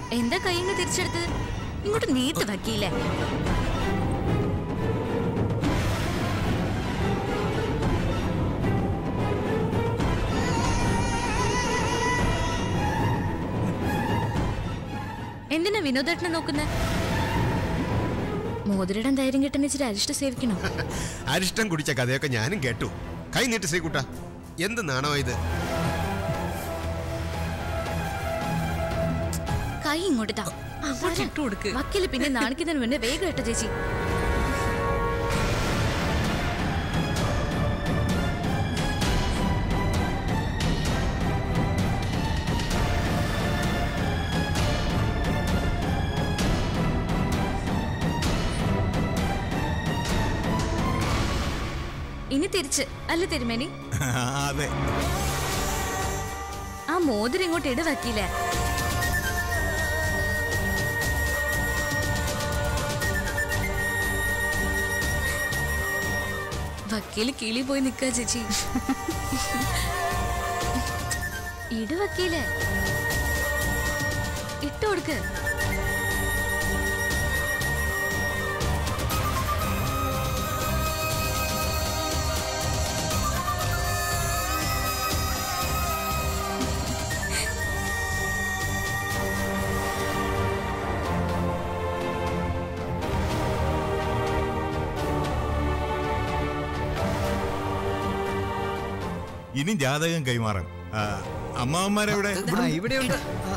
എന്താ കൈന്ന് തിരിച്ചെടുത്തത് ഇങ്ങോട്ട് നീട്ട് വക്കീലേ എന്തിനാ വിനോദേട്ടനെ നോക്കുന്നത് മോതിരിടം ധൈര്യം കിട്ടുന്ന ഇച്ചിരി അരിഷ്ട സേവിക്കണോ അരിഷ്ടം കുടിച്ച കഥയൊക്കെ ഞാനും കേട്ടു കൈ നീട്ട് ശ്രീകുട്ട എന്ത് നാണോ ഇത് കൈ ഇങ്ങോട്ട് താ അങ്ങോട്ട് ഇട്ട് കൊടുക്ക് വക്കീല് പിന്നെ നാണിക്കുന്നതിന് മുന്നേ വേഗം ഇട്ടോ ചേച്ചി ഇനി തിരിച്ച് അല്ല തിരുമേനി അതെ ആ മോതിരം ഇങ്ങോട്ട് ഇട വക്കീലേ വക്കീല് കിളി പോയി നിക്കാ ചേച്ചി ഇട് വക്കീലേ ഇട്ട് കൊടുക്ക് ഇനി ജാതകം കൈമാറാം ആ, അമ്മാവന്മാരെവിടെ ആ ഇവിടെയുണ്ട് ആ,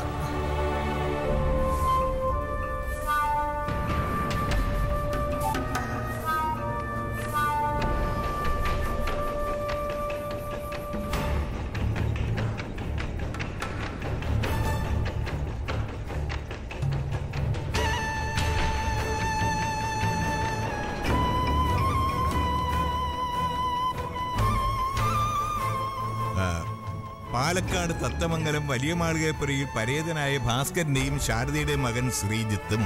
ആ, പാലക്കാട് തത്തമംഗലം വലിയ മാളികപ്പുരയിൽ പരേതനായ ഭാസ്കരന്റെയും ശാരദയുടെയും മകൻ ശ്രീജിത്തും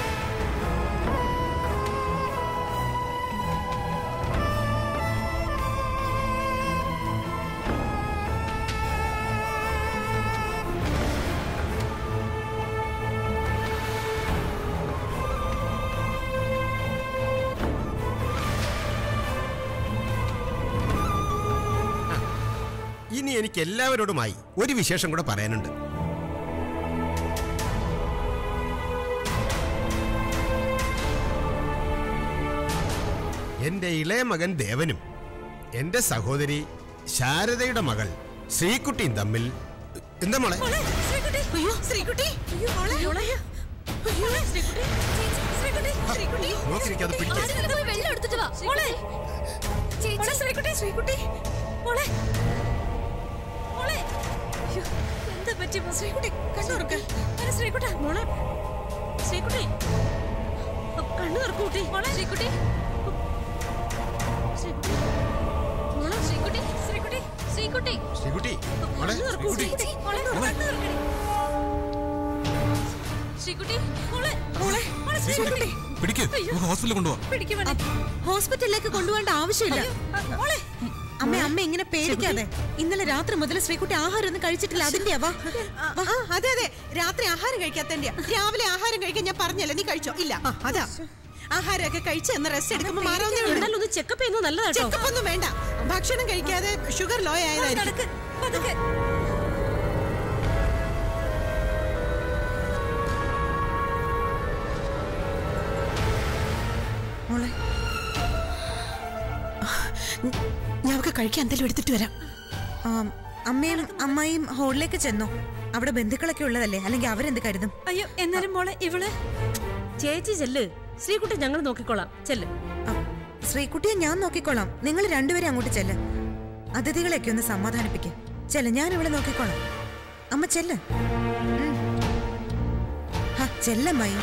ഇനി എനിക്ക് എല്ലാവരോടുമായി ഒരു വിശേഷം കൂടെ പറയാനുണ്ട് എന്റെ ഇളയ മകൻ ദേവനും എന്റെ സഹോദരി ശാരദയുടെ മകൾ ശ്രീകുട്ടിയും തമ്മിൽ എന്താ മോളെ അയ്യോ ശ്രീകുട്ടി അയ്യോ മോളെ മോളെ അയ്യോ ശ്രീകുട്ടി ശ്രീകുട്ടി ശ്രീകുട്ടി നോക്കിയിരിക്കാതെ പിടിക്കാം ആരെങ്കിലും പോയി വെള്ളം എടുത്തിട്ട് വാ മോളെ മോളെ ശ്രീകുട്ടി ശ്രീകുട്ടി മോളെ മോളെ അയ്യോ എന്താ പറ്റി ശ്രീകുട്ടി കണ്ണു തുറക്ക് അരെ ശ്രീകുട്ട മോളെ ശ്രീകുട്ടി കണ്ണു തുറക്കൂട്ടി മോളെ ശ്രീകുട്ടി ശ്രീകുട്ടി മോളെ ശ്രീകുട്ടി ശ്രീകുട്ടി ശ്രീകുട്ടി ശ്രീകുട്ടി മോളെ കണ്ണു തുറക്കൂ ശ്രീകുട്ടി ചേച്ചി മോളെ കണ്ണു തുറക്കണേ ശ്രീകുട്ടി മോളെ മോളെ മോളെ ശ്രീകുട്ടി പിടിക്ക് നമുക്ക് ഹോസ്പിറ്റലിൽ കൊണ്ടുപോവാം പിടിക്കുവാണേ ഹോസ്പിറ്റലിലേക്ക് കൊണ്ടുപോകേണ്ട ആവശ്യമില്ല മോളെ അമ്മ അമ്മ ഇങ്ങനെ പേടിക്കാതെ ഇന്നലെ രാത്രി മുതൽ ശ്രീകുട്ടി ആഹാരം ഒന്നും കഴിച്ചിട്ടില്ല അതിന്റെ വാ ആ, അതെ അതെ രാത്രി ആഹാരം കഴിക്കാത്തന്റെ രാവിലെ ആഹാരം കഴിക്കാൻ ഞാൻ പറഞ്ഞല്ലേ നീ കഴിച്ചോ ഇല്ല ആ, അതാ ആഹാരമൊക്കെ കഴിച്ച് എന്ന് റെസ്റ്റ് എടുക്കുമ്പോ മാറാവുന്നേ ഉള്ളൂ എന്നാലും ഒന്ന് ചെക്കപ്പ് ചെയ്യുന്നത് നല്ലതാട്ടോ ചെക്കപ്പ് ഒന്നും വേണ്ട ഭക്ഷണം കഴിക്കാതെ ഷുഗർ ലോ ആയതായിരിക്കും നടക്ക് പതുക്കെ മോളെ ഞങ്ങൾക്ക് കഴിക്കാൻ എന്തെങ്കിലും എടുത്തിട്ട് വരാം ആം, അമ്മയും അമ്മായിയും ഹോളിലേക്ക് ചെന്നോ അവിടെ ബന്ധുക്കളൊക്കെ ഉള്ളതല്ലേ അല്ലെങ്കിൽ അവരെന്ത് കരുതും അയ്യോ എന്നാലും മോളെ ഇവള് ചേച്ചി ചെല്ല് ശ്രീകുട്ടി ഞങ്ങൾ നോക്കിക്കോളാം ചെല്ല് ആ, ശ്രീകുട്ടിയെ ഞാൻ നോക്കിക്കോളാം നിങ്ങൾ രണ്ടുപേരും അങ്ങോട്ട് ചെല്ല് അതിഥികളെയൊക്കെ ഒന്ന് സമാധാനിപ്പിക്കും ചെല്ല് ഞാൻ ഇവിടെ നോക്കിക്കോളാം അമ്മ ചെല്ല് ഉം. ഹാ, ചെല്ലമ്മായി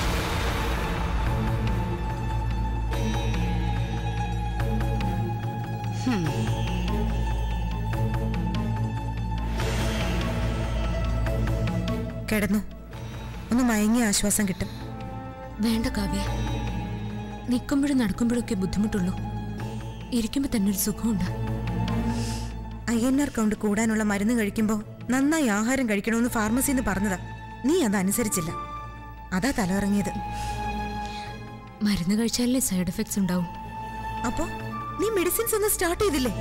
കിടന്നു ഒന്ന് മയങ്ങിയ ആശ്വാസം കിട്ടും വേണ്ട കാവ്യ നിൽക്കുമ്പോഴും നടക്കുമ്പോഴൊക്കെ ബുദ്ധിമുട്ടുള്ളൂ ഇരിക്കുമ്പോ തന്നെ ഒരു സുഖമുണ്ട് ഐ എൻ ആർ കൗണ്ട് കൂടാനുള്ള മരുന്ന് കഴിക്കുമ്പോൾ നന്നായി ആഹാരം കഴിക്കണമെന്ന് ഫാർമസിന്ന് പറഞ്ഞതാ നീ അതനുസരിച്ചില്ല അതാ തലയിറങ്ങിയത് മരുന്ന് കഴിച്ചാലേ സൈഡ് എഫക്ട്സ് ഉണ്ടാവും അപ്പോ നീ മെഡിസിൻസ് ഒന്ന് സ്റ്റാർട്ട് ചെയ്തില്ലേ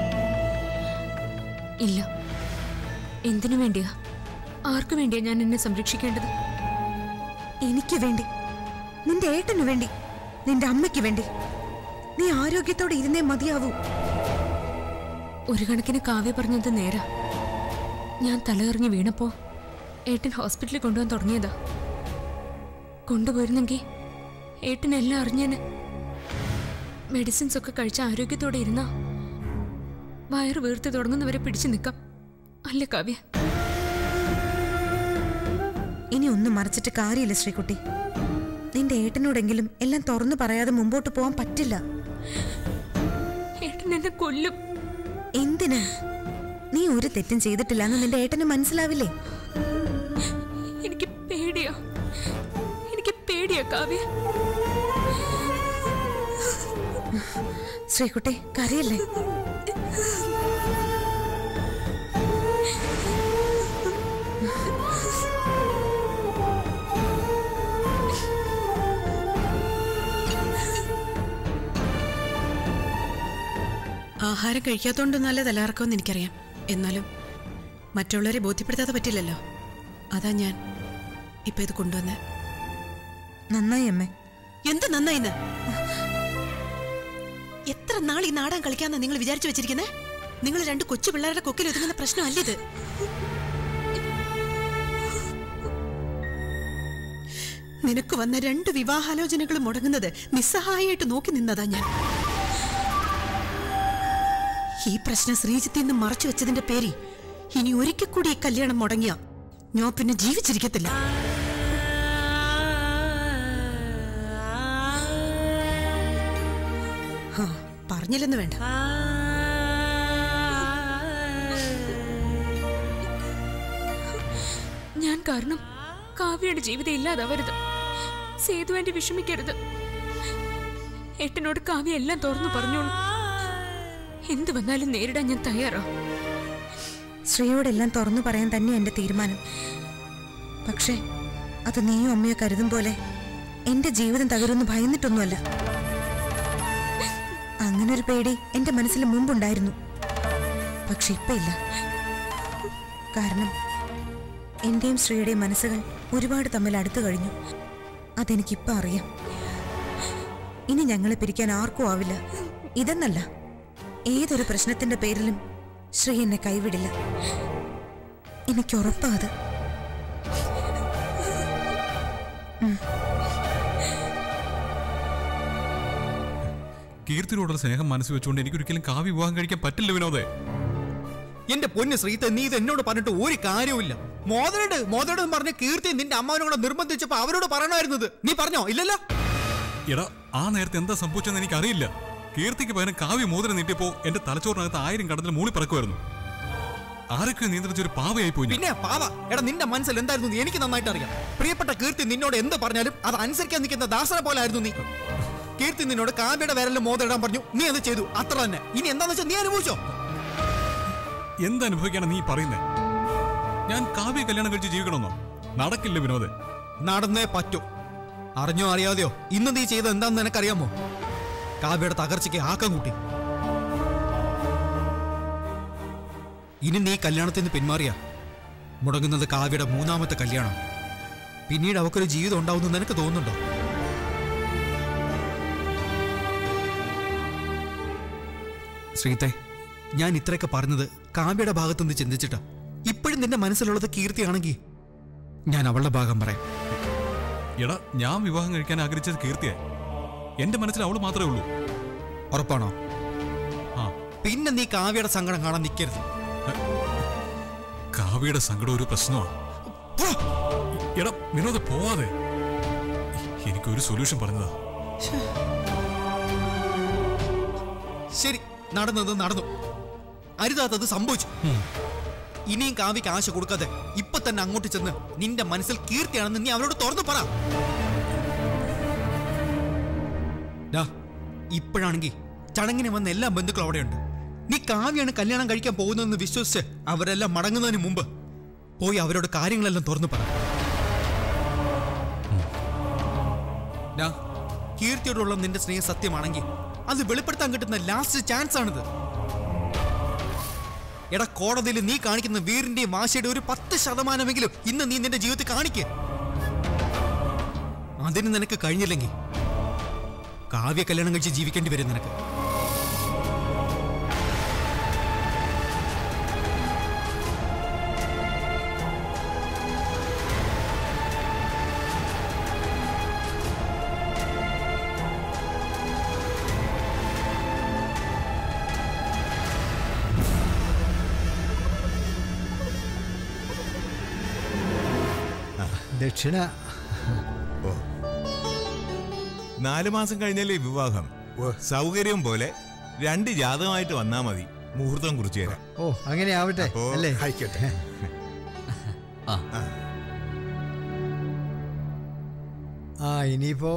ഇല്ല എന്തിനു വേണ്ടിയാ ആർക്കു വേണ്ടിയാ ഞാൻ എന്നെ സംരക്ഷിക്കേണ്ടത് എനിക്ക് വേണ്ടി നിന്റെ ഏട്ടന് വേണ്ടി നിന്റെ അമ്മയ്ക്ക് വേണ്ടി നീ ആരോഗ്യത്തോടെ ഇരുന്നേ മതിയാവൂ ഒരു കണക്കിന് കാവ്യ പറഞ്ഞത് നേരാ ഞാൻ തലകറങ്ങി വീണപ്പോ ഏട്ടൻ ഹോസ്പിറ്റലിൽ കൊണ്ടുപോകാൻ തുടങ്ങിയതാ കൊണ്ടുപോയിരുന്നെങ്കിൽ ഏട്ടൻ എല്ലാം അറിഞ്ഞേന് മെഡിസിൻസ് ഒക്കെ കഴിച്ച ആരോഗ്യത്തോടെ ഇരുന്ന വയറ് വീർത്ത് തുടങ്ങുന്നവരെ പിടിച്ചു നിൽക്കാം അല്ലേ കാവ്യ ഇനി ഒന്നും മറച്ചിട്ട് കാര്യമില്ല ശ്രീകുട്ടി നിന്റെ ഏട്ടനോടെങ്കിലും എല്ലാം തുറന്നു പറയാതെ മുമ്പോട്ട് പോവാൻ പറ്റില്ല ഏട്ടൻ എന്നെ കൊല്ലും എന്തിന് നീ ഒരു തെറ്റും ചെയ്തിട്ടില്ല എന്ന് നിന്റെ ഏട്ടന് മനസ്സിലാവില്ലേ എനിക്ക് പേടിയാ എനിക്ക് പേടിയാ കാവ്യ ശ്രീകുട്ടി കരയല്ലേ ആഹാരം കഴിക്കാത്തോണ്ട് നല്ല തലയിറക്കമെന്ന് എനിക്കറിയാം എന്നാലും മറ്റുള്ളവരെ ബോധ്യപ്പെടുത്താതെ പറ്റില്ലല്ലോ അതാ ഞാൻ ഇപ്പൊ ഇത് കൊണ്ടുവന്ന് നന്നായി അമ്മേ എന്ത് നന്നായിന്ന് എത്ര നാൾ ഈ നാടകം കളിക്കാന്നാ നിങ്ങൾ വിചാരിച്ചു വെച്ചിരിക്കുന്നേ നിങ്ങൾ രണ്ട് കൊച്ചു പിള്ളേരുടെ കൊക്കിൽ ഒതുങ്ങുന്ന പ്രശ്നമല്ല ഇത് നിനക്ക് വന്ന രണ്ട് വിവാഹാലോചനകൾ മുടങ്ങുന്നത് നിസ്സഹായമായിട്ട് നോക്കി നിന്നതാ ഞാൻ ഈ പ്രശ്നം ശ്രീജിത്തിൽ നിന്ന് മറച്ചു വെച്ചതിന്റെ പേരിൽ ഇനി ഒരിക്കൽ കൂടി ഈ കല്യാണം മുടങ്ങിയ ഞാൻ പിന്നെ ജീവിച്ചിരിക്കത്തില്ല ഹാ, പറഞ്ഞില്ലെന്ന് വേണ്ട ഞാൻ കാരണം കാവ്യയുടെ ജീവിതം ഇല്ലാതാവരുത് സേതു എന്റെ വിഷമിക്കരുത് ഏട്ടനോട് കാവ്യ എല്ലാം തുറന്നു പറഞ്ഞോളൂ എന്ത് വന്നാലും നേരിടാൻ ഞാൻ തയ്യാറാ ശ്രീയോടെല്ലാം തുറന്നു പറയാൻ തന്നെ എന്റെ തീരുമാനം പക്ഷേ അത് നീയും അമ്മയോ കരുതും പോലെ എന്റെ ജീവിതം തകരുമെന്ന് ഭയന്നിട്ടൊന്നുമല്ല അങ്ങനൊരു പേടി എന്റെ മനസ്സിൽ മുമ്പുണ്ടായിരുന്നു പക്ഷെ ഇപ്പൊ ഇല്ല കാരണം എന്റെയും ശ്രീയുടെയും മനസ്സുകൾ ഒരുപാട് തമ്മിൽ അടുത്തു കഴിഞ്ഞു അതെനിക്കിപ്പോ അറിയാം ഇനി ഞങ്ങളെ പിരിക്കാൻ ആർക്കും ആവില്ല ഇതെന്നല്ല ഏതൊരു പ്രശ്നത്തിന്റെ പേരിലും ശ്രീ എന്നെ കൈവിടില്ല എനിക്ക് ഉറപ്പാ അത് കീർത്തിയോടുള്ള സ്നേഹം മനസ്സിൽ വെച്ചുകൊണ്ട് എനിക്കൊരിക്കലും കാവ്യ വിവാഹം കഴിക്കാൻ പറ്റില്ല വിനോദേ എന്റെ പൊന്ന് ശ്രീത്തെ നീ ഇത് എന്നോട് പറഞ്ഞിട്ട് ഒരു കാര്യവുമില്ല മോദരട് മോദരട് എന്ന് പറഞ്ഞ കീർത്തി നിന്റെ അമ്മാവനോട് നിർബന്ധിച്ചപ്പോ അവരോട് പറയണമായിരുന്നത് നീ പറഞ്ഞോ ഇല്ലല്ലോ എടാ ആ നേരത്തെ എന്താ സംഭവിച്ചെന്ന് എനിക്കറിയില്ല കീർത്തിക്ക് പകരം കാവ്യ മോതിരം നീട്ടിയപ്പോ എന്റെ തലച്ചോറിനകത്ത് ആയിരം കടത്തിൽ മൂളി പറക്കുമായിരുന്നു ആരൊക്കെ നിയന്ത്രിച്ച ഒരു പാവയായി പോയി ഞാൻ. പിന്നെ പാവ എടാ നിന്റെ മനസ്സിൽ എന്തായിരുന്നു എന്ന് എനിക്ക് നന്നായിട്ട് അറിയാം പ്രിയപ്പെട്ട കീർത്തി നിന്നോട് എന്ത് പറഞ്ഞാലും അത് അനുസരിക്കാൻ നിൽക്കുന്ന ദാസനെ പോലെ ആയിരുന്നു നീ കീർത്തി നിന്നോട് കാവ്യയുടെ വിരലിൽ മോതിരിടാൻ പറഞ്ഞു നീ അത് ചെയ്തു അത്ര തന്നെ ഇനി എന്താന്ന് വെച്ചാൽ നീ അനുഭവിച്ചോ എന്തനുഭവിക്കാനാ നീ പറയുന്നേ ഞാൻ കാവ്യ കല്യാണം കഴിച്ച് ജീവിക്കണമെന്നോ നടക്കില്ല വിനോദേ നടന്നേ പറ്റൂ അറിഞ്ഞോ അറിയാതെയോ ഇന്ന് നീ ചെയ്തത് എന്താണെന്ന് നിനക്കറിയാമോ കാവ്യയുടെ തകർച്ചയ്ക്ക് ആക്കം കൂട്ടി ഇനി നീ കല്യാണത്തിൽ നിന്ന് പിന്മാറിയ മുടങ്ങുന്നത് കാവ്യയുടെ മൂന്നാമത്തെ കല്യാണം പിന്നീട് അവക്കൊരു ജീവിതം ഉണ്ടാവുമെന്ന് നിനക്ക് തോന്നുന്നുണ്ടോ ശ്രീത്തെ ഞാൻ ഇത്രയൊക്കെ പറഞ്ഞത് കാവ്യയുടെ ഭാഗത്തുനിന്ന് ചിന്തിച്ചിട്ടാ ഇപ്പോഴും നിന്റെ മനസ്സിലുള്ളത് കീർത്തിയാണെങ്കിൽ ഞാൻ അവളുടെ ഭാഗം പറയാം എടാ ഞാൻ വിവാഹം കഴിക്കാൻ ആഗ്രഹിച്ചത് കീർത്തിയായി എന്റെ മനസ്സിൽ അവള് മാത്രമേ ഉള്ളൂ ഉറപ്പാണോ ആ പിന്നെ നീ കാവ്യയുടെ സങ്കടം കാണാൻ നിൽക്കരുത് കാവ്യയുടെ സങ്കടം ഒരു പ്രശ്നമാണ് എടാ വിനോദ പോവാതെ എനിക്കൊരു സൊല്യൂഷൻ പറഞ്ഞതാ ശരി നടന്നത് നടന്നു അരുതാത്തത് സംഭവിച്ചു ഇനിയും കാവ്യക്ക് ആശ കൊടുക്കാതെ ഇപ്പൊ തന്നെ അങ്ങോട്ട് ചെന്ന് നിന്റെ മനസ്സിൽ കീർത്തിയാണെന്ന് നീ അവരോട് തുറന്നു പറ ഡാ, ഇപ്പോഴാണെങ്കിൽ ചടങ്ങിന് വന്ന എല്ലാ ബന്ധുക്കളും അവിടെയുണ്ട് നീ കാവ്യാണ് കല്യാണം കഴിക്കാൻ പോകുന്നതെന്ന് വിശ്വസിച്ച് അവരെല്ലാം മടങ്ങുന്നതിന് മുമ്പ് പോയി അവരോട് കാര്യങ്ങളെല്ലാം തുറന്നു പറ ഡാ, കീർത്തിയോടുള്ള നിന്റെ സ്നേഹം സത്യമാണെങ്കിൽ അത് വെളിപ്പെടുത്താൻ കിട്ടുന്ന ലാസ്റ്റ് ചാൻസ് ആണിത് എടാ കോടതിയിൽ നീ കാണിക്കുന്ന വീറിന്റെയും വാശിയുടെ ഒരു പത്ത് ശതമാനമെങ്കിലും ഇന്ന് നീ നിന്റെ ജീവിതത്തിൽ കാണിക്ക് അതിന് നിനക്ക് കഴിഞ്ഞില്ലെങ്കിൽ കാവ്യ കല്യാണം കഴിച്ച് ജീവിക്കേണ്ടി വരും നിനക്ക് ദക്ഷിണ നാലു മാസം കഴിഞ്ഞല്ലേ വിവാഹം സൗകര്യം പോലെ രണ്ട് ജാതകമായിട്ട് വന്നാ മതി മുഹൂർത്തം കുറിച്ചു തരാം ഓ അങ്ങനെ ആവട്ടെ അപ്പോ അല്ലേ ആയിക്കോട്ടെ ആ ഇനിയിപ്പോ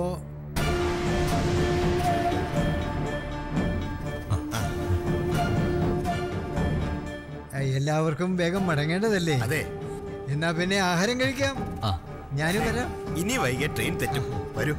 ആ, എല്ലാവർക്കും വേഗം മടങ്ങേണ്ടതല്ലേ അതെ എന്നാ പിന്നെ ആഹാരം കഴിക്കാം ഞാനും വരാം ഇനി വൈകിയ ട്രെയിൻ തെറ്റും വരൂ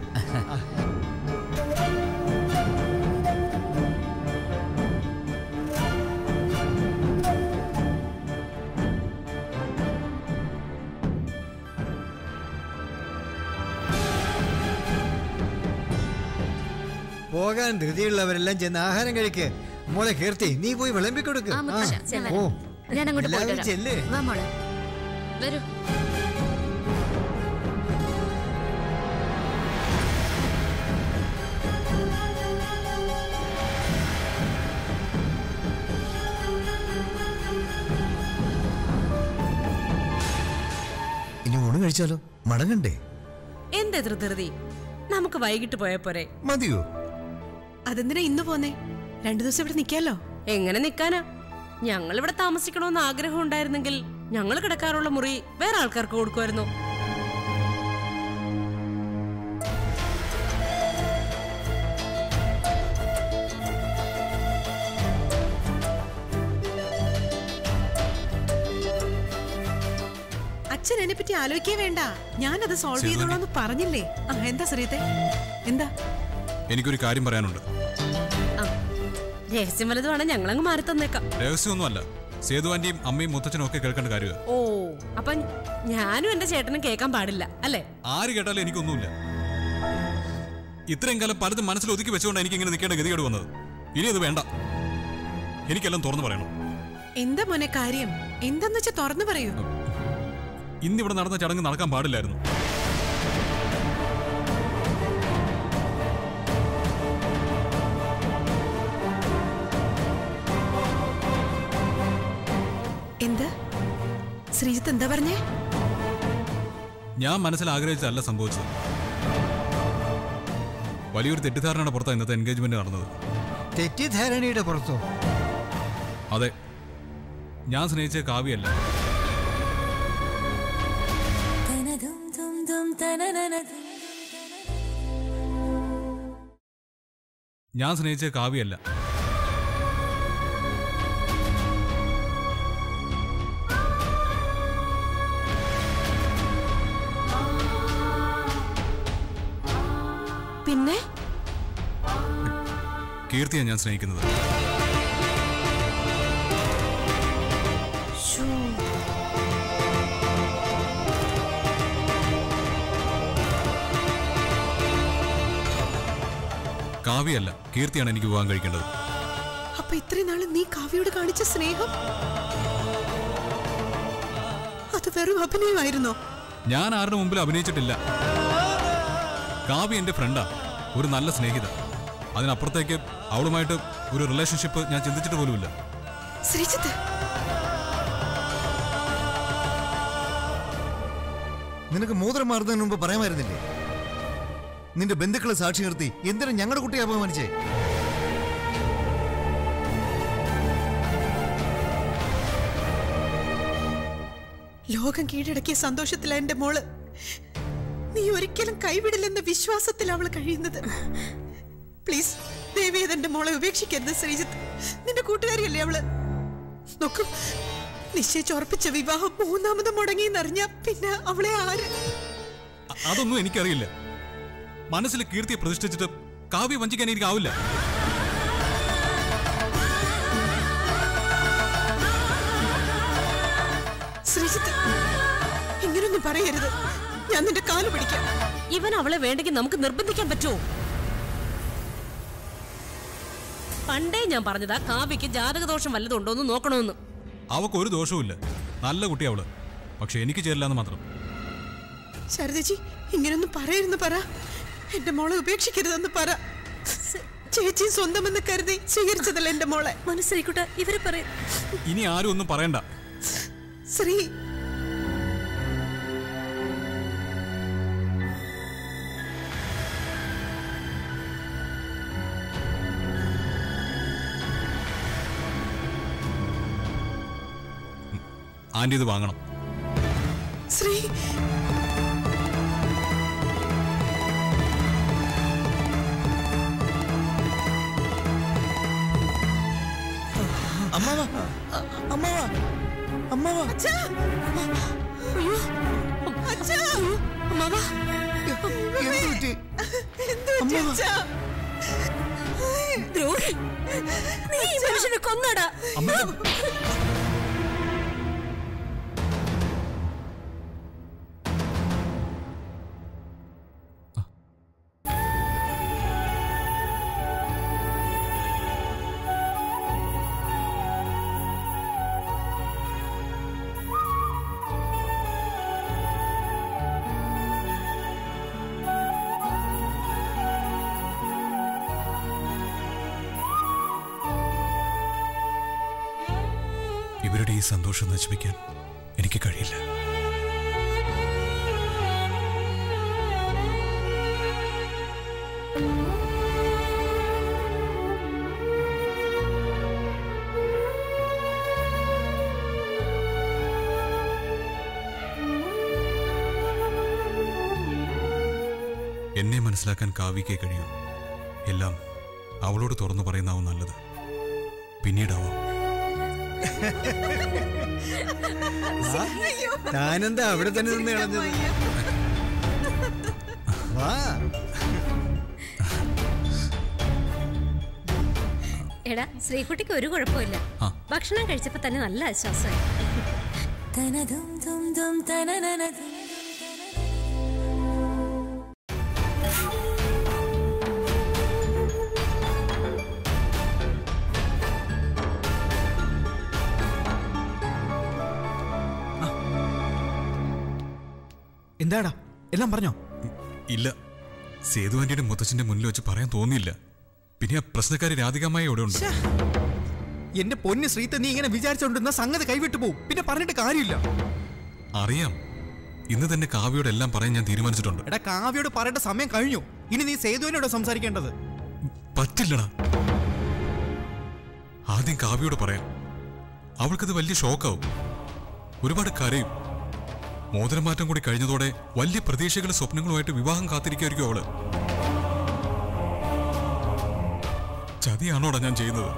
പോകാൻ ധൃതിയുള്ളവരെല്ലാം ചെന്ന് ആഹാരം കഴിക്ക് മോളെ കീർത്തി നീ പോയി വിളമ്പി കൊടുക്ക് ആ, മുത്തശ്ശ, ഞാൻ വരാം. ഞാൻ അങ്ങോട്ട് പോയിട്ട് എല്ലാവരും വരാം. ചെല്ല് വാ മോളെ വരൂ ഇനി ഊണ് കഴിച്ചാലോ മടങ്ങണ്ടേ എന്താ ഇത്ര ധൃതി നമുക്ക് വൈകിട്ട് പോയാ പോരെ മതിയോ അതെന്തിനാ ഇന്ന് പോന്നേ രണ്ടു ദിവസം ഇവിടെ നിൽക്കാലോ എങ്ങനെ നിക്കാനാ ഞങ്ങൾ ഇവിടെ താമസിക്കണമെന്ന് ആഗ്രഹം ഉണ്ടായിരുന്നെങ്കിൽ ഞങ്ങൾ കിടക്കാറുള്ള മുറി വേറെ ആൾക്കാർക്ക് കൊടുക്കുമായിരുന്നു അച്ഛൻ എന്നെ പറ്റി ആലോചിക്കേ വേണ്ട ഞാനത് സോൾവ് ശരി, ചെയ്തോളാന്ന് പറഞ്ഞില്ലേ ആ എന്താ ശ്രീത്തെ എന്താ എനിക്കൊരു കാര്യം പറയാനുണ്ട് ആ, രഹസ്യം വലുതുമാണ് ഞങ്ങളങ്ങ് മാറി തന്നേക്കാം രഹസ്യമൊന്നുമല്ല സേതു ആന്റിയും അമ്മയും മുത്തച്ഛനും ഒക്കെ കേൾക്കേണ്ട കാര്യമാണ് ഓ അപ്പൊ ഞാനും എന്റെ ചേട്ടനും കേൾക്കാൻ പാടില്ല അല്ലേ ആര് കേട്ടാലും എനിക്കൊന്നുമില്ല ഇത്രയും കാലം പലതും മനസ്സിൽ ഒതുക്കി വെച്ചുകൊണ്ട് എനിക്ക് ഇങ്ങനെ നിൽക്കേണ്ട ഗതികേട് വന്നത് ഇനി അത് വേണ്ട എനിക്കെല്ലാം തുറന്നു പറയണം എന്താ മോനെ കാര്യം എന്താന്ന് വെച്ചാ തുറന്നു പറയൂ ഇന്നിവിടെ നടന്ന ചടങ്ങ് നടക്കാൻ പാടില്ലായിരുന്നു എന്താ ശ്രീജിത്ത് എന്താ പറഞ്ഞേ ഞാൻ മനസ്സിൽ ആഗ്രഹിച്ചതല്ല സംഭവിച്ചത് വലിയൊരു തെറ്റിദ്ധാരണയുടെ പുറത്താണ് ഇന്നത്തെ എൻഗേജ്മെന്റ് നടന്നത് തെറ്റിദ്ധാരണയുടെ പുറത്തോ അതെ ഞാൻ സ്നേഹിച്ച കാവ്യല്ല ഞാൻ സ്നേഹിച്ച കാവ്യല്ല പിന്നെ കീർത്തിയാണ് ഞാൻ സ്നേഹിക്കുന്നത് കാവ്യല്ല കീർത്തിയാണ് എനിക്ക് വിവാഹം കഴിക്കേണ്ടത് അപ്പൊ ഇത്രയും നാള് നീ കാവ്യയോട് കാണിച്ച സ്നേഹം അത് വെറും അഭിനയമായിരുന്നോ ഞാൻ ആരുടെ മുമ്പിൽ അഭിനയിച്ചിട്ടില്ല കാവ്യ എന്റെ ഫ്രണ്ടാ ഒരു നല്ല സ്നേഹിത അതിനപ്പുറത്തേക്ക് അവളുമായിട്ട് ഒരു റിലേഷൻഷിപ്പ് ഞാൻ ചിന്തിച്ചിട്ട് പോലുമില്ല ശ്രീജിത്ത് നിനക്ക് മോതിരം മാറുന്നതിന് മുമ്പ് പറയാമായിരുന്നില്ലേ നിന്റെ ബന്ധുക്കളെ സാക്ഷി നിർത്തി എന്തിനാ ഞങ്ങളുടെ കുട്ടിയെ അപമാനിച്ചേ ലോകം കീഴടക്കിയ സന്തോഷത്തില എന്റെ മോള് നീ ഒരിക്കലും കൈവിടില്ലെന്ന വിശ്വാസത്തിൽ അവൾ കഴിയുന്നത് പ്ലീസ് ദേവിയത് എന്റെ മോളെ ഉപേക്ഷിക്കരുത് ശ്രീജിത്ത് നിന്റെ കൂട്ടുകാരിയല്ലേ അവള് നോക്കൂ നിശ്ചയിച്ചുറപ്പിച്ച വിവാഹം മൂന്നാമത് മുടങ്ങിയെന്നറിഞ്ഞ പിന്നെ അവളെ ആര് അ- അതൊന്നും എനിക്കറിയില്ല മനസ്സിൽ കീർത്തിയെ പ്രതിഷ്ഠിച്ചിട്ട് കാവ്യ വഞ്ചിക്കാൻ എനിക്കാവില്ല ശ്രീജിത്ത് ഇങ്ങനൊന്നും പറയരുത് ഞാൻ നിന്റെ കാല് പിടിക്കാം ഇവൻ അവളെ വേണ്ടെങ്കിൽ നമുക്ക് നിർബന്ധിക്കാൻ പറ്റുമോ പണ്ടേ ഞാൻ പറഞ്ഞതാ കാവ്യക്ക് ജാതകദോഷം വല്ലതും ഉണ്ടോന്ന് നോക്കണമെന്ന് അവക്ക് ഒരു ദോഷവുമില്ല നല്ല കുട്ടി അവള് പക്ഷെ എനിക്ക് ചേരില്ല എന്ന് മാത്രം ശാരദജി ഇങ്ങനൊന്നും പറയരുന്ന് പറ എന്റെ മോളെ ഉപേക്ഷിക്കരുതെന്ന് പറ ചേച്ചി സ്വന്തമെന്ന് കരുതി സ്വീകരിച്ചതല്ല എന്റെ മോളെ മനസ്സിലായിക്കോട്ടെ ഇവരെ പറയും ഇനി ആരും ഒന്നും പറയണ്ട ശ്രീ ആന്റി ഇത് വാങ്ങണം ശ്രീ അമ്മാവ അമ്മാവ അമ്മാവ അച്ഛാ അയ്യോ അച്ഛാ അമ്മാവാ എന്ത് പറ്റി എന്ത് പറ്റി അച്ഛാ ദ്രോഹി നീ ഈ മനുഷ്യനെ കൊന്നടാ ഇവരുടെ ഈ സന്തോഷം നശിപ്പിക്കാൻ എനിക്ക് കഴിയില്ല എന്നെ മനസ്സിലാക്കാൻ കാവ്യക്കേ കഴിയൂ എല്ലാം അവളോട് തുറന്നു പറയുന്നാവും നല്ലത് പിന്നീടാവാം താനെന്താ അവിടെ തന്നെ നിന്ന് കളഞ്ഞത് വാ എടാ ശ്രീകുട്ടിക്ക് ഒരു കുഴപ്പമില്ല ആ. ഭക്ഷണം കഴിച്ചപ്പോ തന്നെ നല്ല ആശ്വാസമായി എന്താടാ എല്ലാം പറഞ്ഞോ ഇല്ല സേതു ആന്റിയുടെ മുത്തച്ഛന്റെ മുന്നിൽ വെച്ച് പറയാൻ തോന്നിയില്ല പിന്നെ ആ പ്രശ്നക്കാരി രാധികാമായി ഇവിടെ ഉണ്ട് എന്റെ പൊന്ന് ശ്രീത്തെ നീ ഇങ്ങനെ വിചാരിച്ചോണ്ടിരുന്ന സംഗതി കൈവിട്ടു പോവും പിന്നെ പറഞ്ഞിട്ട് കാര്യമില്ല അറിയാം ഇന്ന് തന്നെ കാവ്യയോട് എല്ലാം പറയാൻ ഞാൻ തീരുമാനിച്ചിട്ടുണ്ട് എടാ കാവ്യോട് പറയേണ്ട സമയം കഴിഞ്ഞു ഇനി നീ സേതുവിനോട് സംസാരിക്കേണ്ടത് പറ്റില്ലടാ ആദ്യം കാവ്യയോട് പറയാം അവൾക്കത് വലിയ ഷോക്കാവും ഒരുപാട് കരയും മോതിരമാറ്റം കൂടി കഴിഞ്ഞതോടെ വലിയ പ്രതീക്ഷകളും സ്വപ്നങ്ങളുമായിട്ട് വിവാഹം കാത്തിരിക്കുമായിരിക്കും അവള് ചതിയാണോടാ ഞാൻ ചെയ്യുന്നത്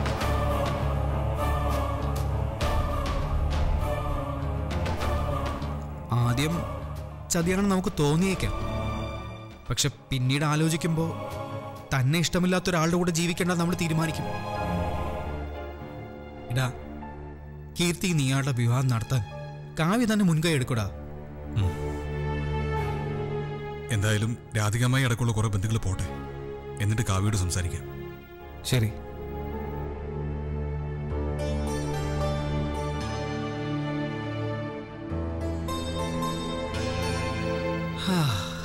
ആദ്യം ചതിയാണെന്ന് നമുക്ക് തോന്നിയേക്കാം പക്ഷെ പിന്നീട് ആലോചിക്കുമ്പോൾ തന്നെ ഇഷ്ടമില്ലാത്ത ഒരാളുടെ കൂടെ ജീവിക്കേണ്ടത് നമ്മൾ തീരുമാനിക്കും ഇടാ കീർത്തി നീയാളുടെ വിവാഹം നടത്താൻ കാവ്യ തന്നെ മുൻകൈ എടുക്കൂടാ എന്തായാലും രാധികമായി അടക്കമുള്ള കുറെ ബന്ധുക്കൾ പോട്ടെ എന്നിട്ട് കാവ്യയോട് സംസാരിക്കാം ശരി ഹാ.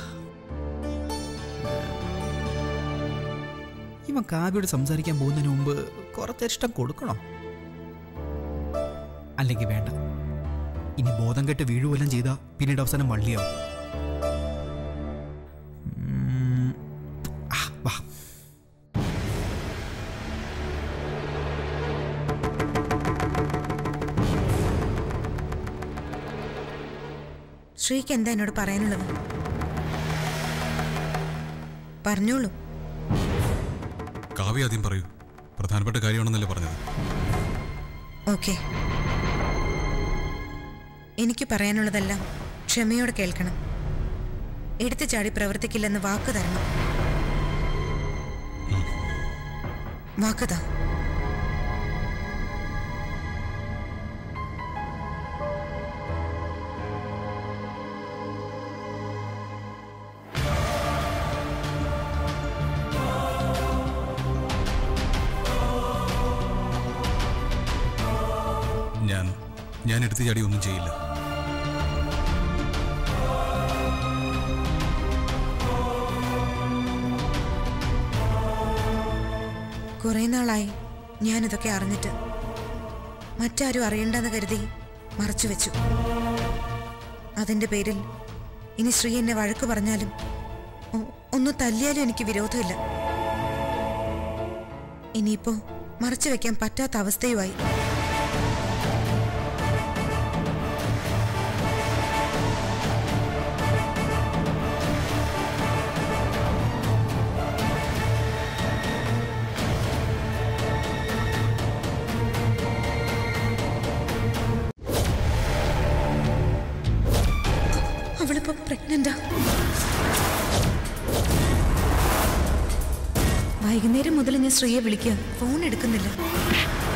ഇവൻ കാവ്യോട് സംസാരിക്കാൻ പോകുന്നതിന് മുമ്പ് കുറച്ചിഷ്ടം കൊടുക്കണോ അല്ലെങ്കിൽ വേണ്ട ഇനി ബോധം കെട്ട് വീഴുവെല്ലാം ചെയ്താൽ പിന്നീട് അവസാനം വള്ളിയാവും ഉം. ആ, വാ ശ്രീക്ക് എന്താ എന്നോട് പറയാനുള്ളത് പറഞ്ഞോളൂ കാവ്യ ആദ്യം പറയൂ പ്രധാനപ്പെട്ട കാര്യമാണെന്നല്ലേ പറഞ്ഞത് ഓക്കെ എനിക്ക് പറയാനുള്ളതെല്ലാം ക്ഷമയോടെ കേൾക്കണം എടുത്തു ചാടി പ്രവർത്തിക്കില്ലെന്ന് വാക്ക് തരണം വാക്കുതാ ഞാൻ ഞാൻ എടുത്തു ചാടി ഒന്നും ചെയ്യില്ല കുറെ നാളായി ഞാനിതൊക്കെ അറിഞ്ഞിട്ട് മറ്റാരും അറിയണ്ടെന്ന് കരുതി മറച്ചു വെച്ചു അതിന്റെ പേരിൽ ഇനി ശ്രീ എന്നെ വഴക്ക് പറഞ്ഞാലും ഒ- ഒന്ന് തല്ലിയാലും എനിക്ക് വിരോധമില്ല ഇനിയിപ്പോ മറച്ചു വെക്കാൻ പറ്റാത്ത അവസ്ഥയുമായി അവളിപ്പോ പ്രഗ്നന്റാ വൈകുന്നേരം മുതൽ ഞാൻ ശ്രീയെ വിളിക്കുക ഫോൺ എടുക്കുന്നില്ല